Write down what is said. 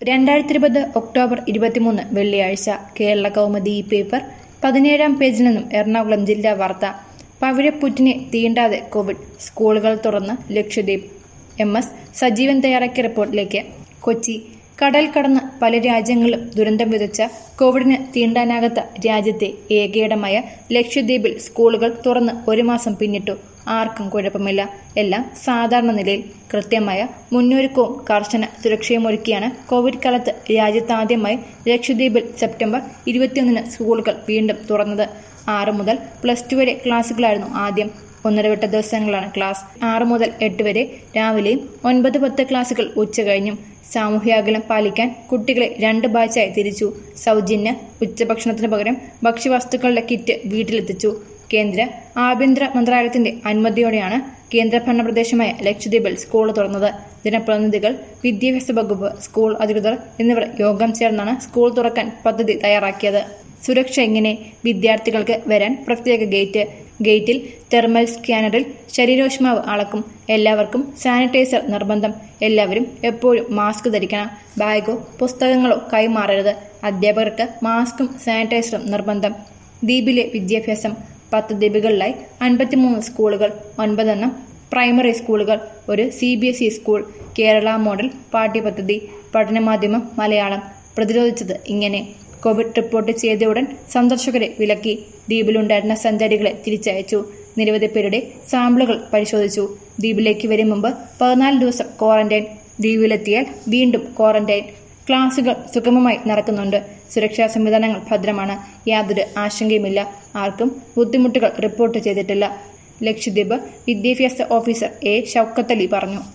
രണ്ടായിരത്തി ഇരുപത് ഒക്ടോബർ ഇരുപത്തിമൂന്ന് വെള്ളിയാഴ്ച കേരള കൗമുദി ഈ പേപ്പർ പതിനേഴാം പേജിൽ നിന്നും എറണാകുളം ജില്ലാ വാർത്ത പവിഴപ്പുറ്റിനെ തീണ്ടാതെ കോവിഡ് സ്കൂളുകൾ തുറന്ന് ലക്ഷദ്വീപ് എം എസ് സജീവൻ തയ്യാറാക്കിയ റിപ്പോർട്ടിലേക്ക് കൊച്ചി കടൽ കടന്ന് പല രാജ്യങ്ങളിലും ദുരന്തം വിതച്ച കോവിഡിന് തീണ്ടാനാകാത്ത രാജ്യത്തെ ഏകയിടമായ ലക്ഷദ്വീപിൽ സ്കൂളുകൾ തുറന്ന് ഒരു മാസം പിന്നിട്ടു ആർക്കും കുഴപ്പമില്ല എല്ലാം സാധാരണ നിലയിൽ കൃത്യമായ മുന്നൊരുക്കവും കർശന സുരക്ഷയും ഒരുക്കിയാണ് കോവിഡ് കാലത്ത് രാജ്യത്താദ്യമായി ലക്ഷദ്വീപിൽ സെപ്റ്റംബർ ഇരുപത്തിയൊന്നിന് സ്കൂളുകൾ വീണ്ടും തുറന്നത് ആറ് മുതൽ പ്ലസ് ടു വരെ ക്ലാസുകളായിരുന്നു ആദ്യം ഒന്നരവിട്ട ദിവസങ്ങളാണ് ക്ലാസ് ആറ് മുതൽ എട്ട് വരെ രാവിലെയും ഒൻപത് പത്ത് ക്ലാസുകൾ ഉച്ച കഴിഞ്ഞും സാമൂഹ്യാകലം പാലിക്കാൻ കുട്ടികളെ രണ്ട് ബാച്ചായി തിരിച്ചു സൗജന്യ ഉച്ചഭക്ഷണത്തിന് പകരം ഭക്ഷ്യവസ്തുക്കളുടെ കിറ്റ് വീട്ടിലെത്തിച്ചു കേന്ദ്ര ആഭ്യന്തര മന്ത്രാലയത്തിന്റെ അനുമതിയോടെയാണ് കേന്ദ്രഭരണ പ്രദേശമായ ലക്ഷദ്വീപിൽ സ്കൂൾ തുറന്നത് ജനപ്രതിനിധികൾ വിദ്യാഭ്യാസ വകുപ്പ് സ്കൂൾ അധികൃതർ എന്നിവർ യോഗം ചേർന്നാണ് സ്കൂൾ തുറക്കാൻ പദ്ധതി തയ്യാറാക്കിയത് സുരക്ഷ എങ്ങനെ വിദ്യാർത്ഥികൾക്ക് വരാൻ പ്രത്യേക ഗേറ്റ് ഗേറ്റിൽ തെർമൽ സ്കാനറിൽ ശരീരോഷ്മാവ് അളക്കും എല്ലാവർക്കും സാനിറ്റൈസർ നിർബന്ധം എല്ലാവരും എപ്പോഴും മാസ്ക് ധരിക്കണം ബാഗോ പുസ്തകങ്ങളോ കൈമാറരുത് അധ്യാപകർക്ക് മാസ്കും സാനിറ്റൈസറും നിർബന്ധം ദ്വീപിലെ വിദ്യാഭ്യാസം പത്ത് ദ്വീപുകളിലായി അൻപത്തിമൂന്ന് സ്കൂളുകൾ ഒൻപതെണ്ണം പ്രൈമറി സ്കൂളുകൾ ഒരു C B S E school Kerala model പാഠ്യപദ്ധതി പഠനമാധ്യമം മലയാളം പ്രതിരോധിച്ചത് ഇങ്ങനെ കോവിഡ് റിപ്പോർട്ട് ചെയ്തയുടൻ സന്ദർശകരെ വിലക്കി ദ്വീപിലുണ്ടായിരുന്ന സഞ്ചാരികളെ തിരിച്ചയച്ചു നിരവധി പേരുടെ സാമ്പിളുകൾ പരിശോധിച്ചു ദ്വീപിലേക്ക് വരും മുമ്പ് പതിനാല് ദിവസം ക്വാറന്റൈൻ ദ്വീപിലെത്തിയാൽ വീണ്ടും ക്വാറന്റൈൻ ക്ലാസുകൾ സുഗമമായി നടക്കുന്നുണ്ട് സുരക്ഷാ സംവിധാനങ്ങൾ ഭദ്രമാണ് യാതൊരു ആശങ്കയുമില്ല ആർക്കും ബുദ്ധിമുട്ടുകൾ റിപ്പോർട്ട് ചെയ്തിട്ടില്ല ലക്ഷദ്വീപ് വിദ്യാഭ്യാസ ഓഫീസർ എ ഷൌക്കത്തലി പറഞ്ഞു